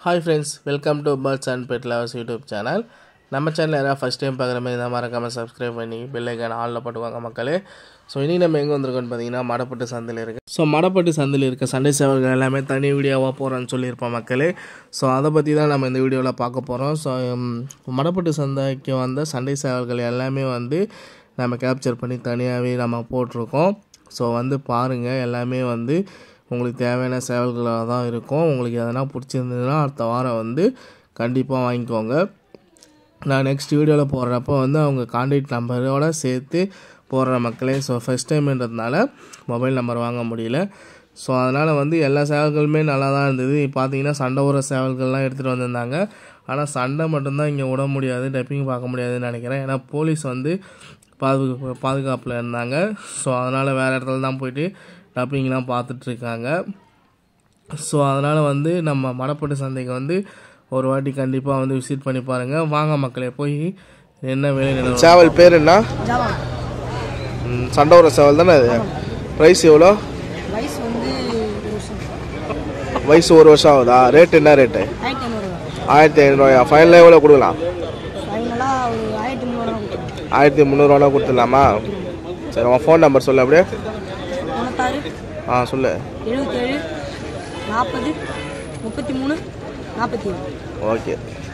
Hi friends welcome to birds and pet lovers YouTube channel நம்ம channel யாராவது first time பார்க்குற மாதிரி இருந்தால் மறக்காமல் சப்ஸ்கிரைப் பண்ணி பெல்லைக்கான ஆளில் போட்டுவாங்க மக்களே ஸோ இனி நம்ம எங்கே வந்திருக்கோம்னு பார்த்தீங்கன்னா மடப்பட்டு சந்தையில் இருக்குது ஸோ மடப்பட்டு சந்தையில் இருக்க சண்டை சேவல்கள் எல்லாமே தனி வீடியோவாக போகிறோன்னு சொல்லியிருப்போம் மக்களே ஸோ அதை பற்றி தான் நம்ம இந்த வீடியோவில் பார்க்க போகிறோம் ஸோ மடப்பட்டு சந்தைக்கு வந்த சண்டை சேவல்கள் எல்லாமே வந்து நம்ம கேப்சர் பண்ணி தனியாகவே நம்ம போட்டிருக்கோம் ஸோ வந்து பாருங்கள் எல்லாமே வந்து உங்களுக்கு தேவையான சேவல்களாக தான் இருக்கும் உங்களுக்கு எதனா பிடிச்சிருந்ததுன்னா அடுத்த வாரம் வந்து கண்டிப்பாக வாங்கிக்கோங்க நான் நெக்ஸ்ட் வீடியோவில் போடுறப்போ வந்து அவங்க கான்டாக்ட் நம்பரோட சேர்த்து போடுற மக்களே ஸோ ஃபஸ்ட் டைம்ன்றதுனால மொபைல் நம்பர் வாங்க முடியல ஸோ அதனால் வந்து எல்லா சேவல்களுமே நல்லா தான் இருந்தது இப்போ பார்த்தீங்கன்னா சண்டை ஊற சேவல்கள்லாம் எடுத்துகிட்டு வந்திருந்தாங்க ஆனால் சண்டை மட்டும்தான் இங்கே விட முடியாது டப்பிங் பார்க்க முடியாதுன்னு நினைக்கிறேன் ஏன்னா போலீஸ் வந்து பாதுகாப்பு பாதுகாப்பில் இருந்தாங்க ஸோ அதனால் வேறு இடத்துல தான் போயிட்டு டப்பிங்லாம் பார்த்துட்ருக்காங்க ஸோ அதனால் வந்து நம்ம மடப்பட்டு சந்தைக்கு வந்து ஒரு வாட்டி கண்டிப்பாக வந்து விசிட் பண்ணி பாருங்கள் வாங்க மக்களே போய் என்ன வேலை நிலவரம் சேவல் பேர் என்ன ம், சண்டோர சேவல் தானே அது ப்ரைஸ் எவ்வளோ வயசு வந்து ஒரு வருஷம் வயசு ஒரு வருஷம் ஆகுதா ரேட் என்ன ரேட்டு ஆயிரத்தி ஐநூறுரூவா ஆயிரத்தி ஐநூறுவாயா ஃபைனலாக எவ்வளோ கொடுக்கலாம் ஃபைனலாக ஒரு ஆயிரத்தி முந்நூறுவா கொடுத்துருவோம் ஆயிரத்தி முந்நூறுவானா கொடுத்துடலாமா சரி உன் ஃபோன் நம்பர் சொல்லு அப்படியே தொண்ணூத்தாறு ஆ சொல்லு எழுபத்தேழு நாற்பது முப்பத்தி மூணு நாற்பத்தி ஏழு ஓகே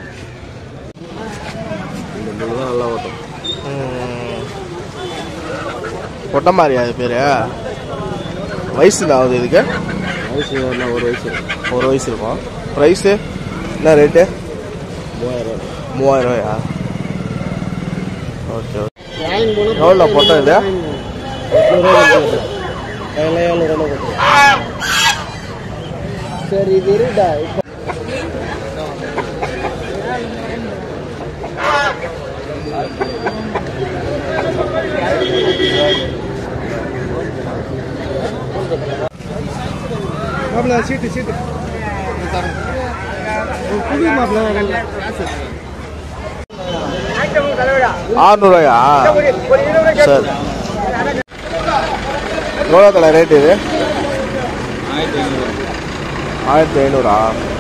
நல்லா ஓட்டும் கொட்டமாரியா அது பேர் வயசு என்ன ஆகுது இதுக்கு வயசு என்ன ஒரு வயசு ஒரு வயசு இருக்கும் ப்ரைஸு என்ன ரேட்டு மூவாயிரம் மூவாயிரம் ரூபாயா ஓகே ஓகே எவ்வளோ போட்டோம் இது சரி இது இருடா இப்போ மாப்பிள்ள சீட்டு சீட்டு புது மாப்பிள்ள ஆறுநூறுவாயா சரி எவ்வளோ தலை ரேட்டு இது ஆயிரத்தி ஐநூறா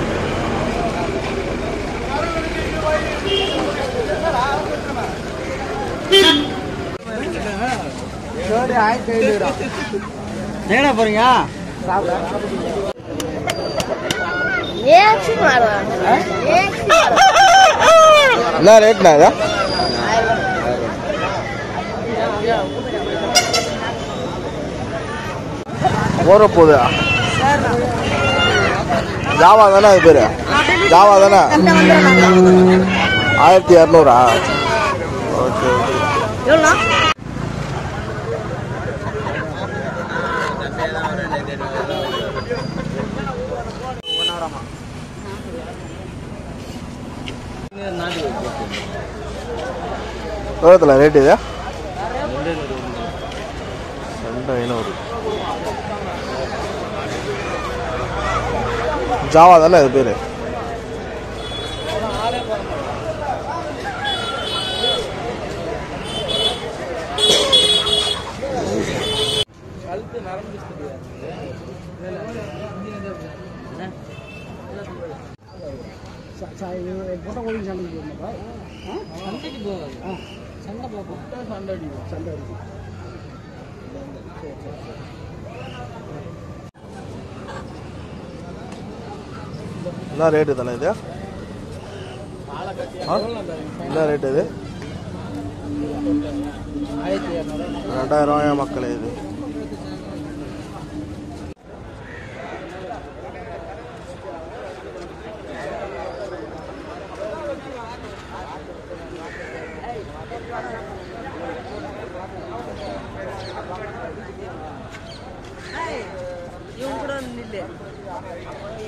ஜோடி ஆயிரத்தி ஐநூறுடா எங்கடா போறீங்க என்ன ரேட்ண்ணா இது போற போகுதா ஜாவா தானே அது பேர் ஜாவா தானே ஆயிரத்தி இரநூறா ஓகே ஓகே எவ்வளோண்ணா எவ்வளோத்துல ரேட் இது ரெண்டு ஐநூறு ஜாவா தானே அது பேர் போட்டோ கோழி சண்டைக்கு போயிருந்தப்பா சண்டைக்கு போகாது ஆ சண்டை பார்ப்போம் சண்டை அடிக்கும் சண்டை அடிக்கும் என்ன ரேட்டு தானே இது ஆ? என்ன ரேட் இது ஆயிரத்தி இரநூறு ரெண்டாயிரம் ரூபாயா மக்களே இது இவங்க கூட நில்லு